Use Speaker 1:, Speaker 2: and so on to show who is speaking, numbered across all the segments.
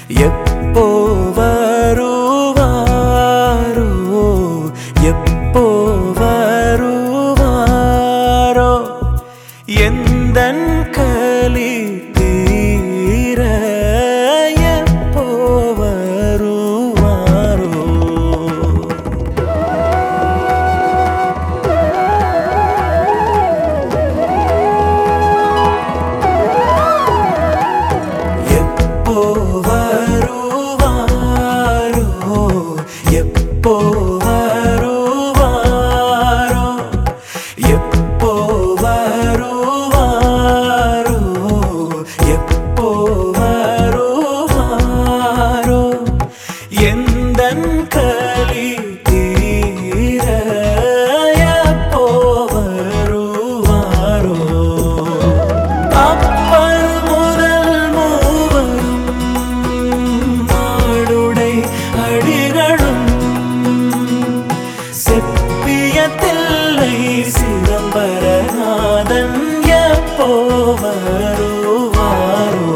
Speaker 1: எப்போ வருவாரோ எப்போ வருவாரோ எந்தன் களி தீர எப்போ வருவாரோ எப்போ வருவாரோ எப்போ வருவாரோ எப்போ வருவாரோ எப்போ வருவாரோ எந்தன் களி தீர எப்போ வருவாரோ அப்பர் முதல் மூவரும் மாடுடை அடிகளும் செப்பிய தில்லை சிதம்பரநாதன் எப்போ வருவாரோ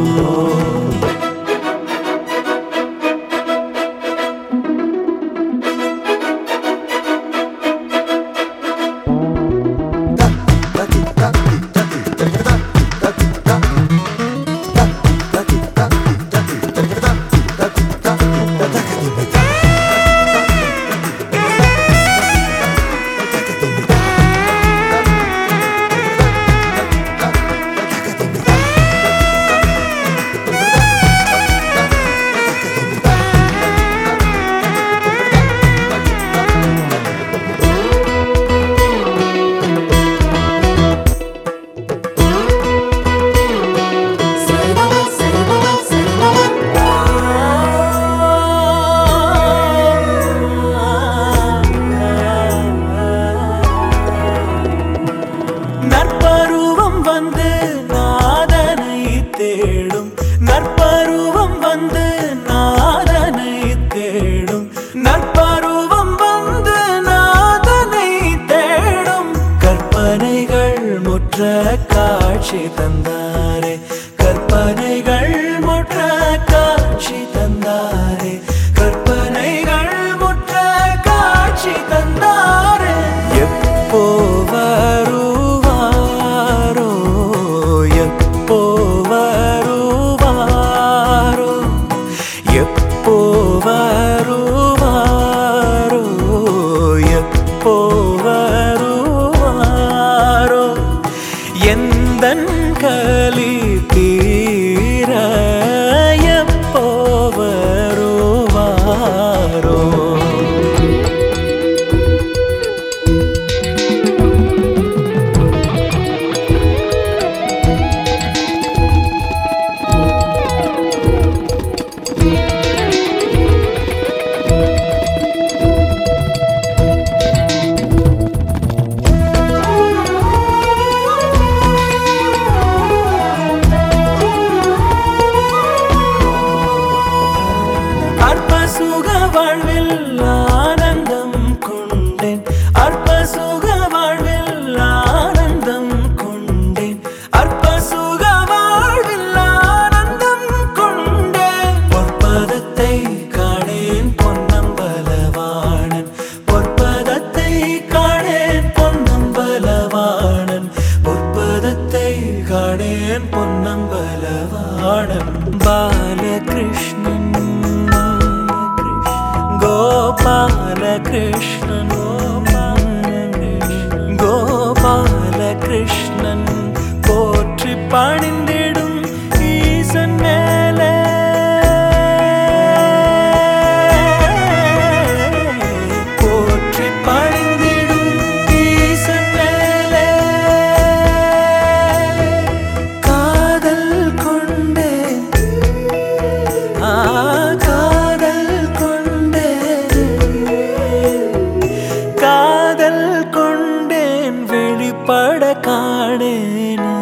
Speaker 1: நற்பருவம் வந்து நாதனை தேடும் நற்பருவம் வந்து நாதனை தேடும் நற்பருவம் வந்து நாதனை தேடும் கற்பனைகள் முற்ற காட்சி தந்தாரே கற்பனைகள் முற்ற காட்சி தந்தாரே கற்பனைகள் முற்ற காட்சி தந்தாரே எப்போ வருவாரோ எப்போ வருவாரோ எப்போ வருவாரோ எப்போ வருவாரோ எந்தன் களி தீர எப்போ வருவாரோ அற்ப சுக வாழ்வில் ஆனந்தம் கொண்டேன் அற்ப சுக வாழ்வில் ஆனந்தம் கொண்டேன் அற்ப சுக வாழ்வில் ஆனந்தம் கொண்டேன் பொற்பதத்தை காணேன் பொன்னம்பலவாணன் பொற்பதத்தை காணேன் பொன்னம்பலவாணன் பொற்பதத்தை காணேன் பொன்னம்பலவாணன் பாலகிருஷ்ணன் கோபாலகிருஷ்ணன் கோபாலகிருஷ்ணன் போற்றி பணிந்திடும் ஈசன் மேலே போற்றி பணிந்திடும் ஈசன் மேலே காதல் கொண்டேன் ஆ காதல் கொண்டேன் காதல் கொண்டேன் வெளிப்பட காணேனே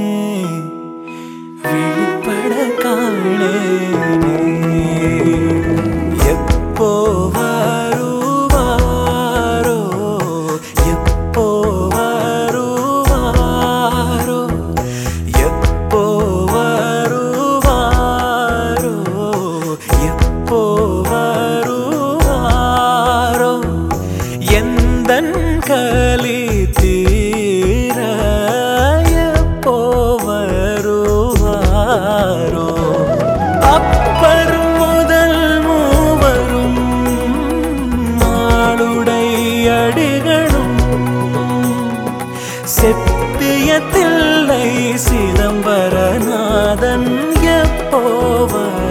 Speaker 1: வெளிப்பட காணேனே எப்போ வருவாரோ எப்போ வருவாரோ எப்போ வருவாரோ இதயத்தில்லை சிதம்பரநாதன் எப்போவர்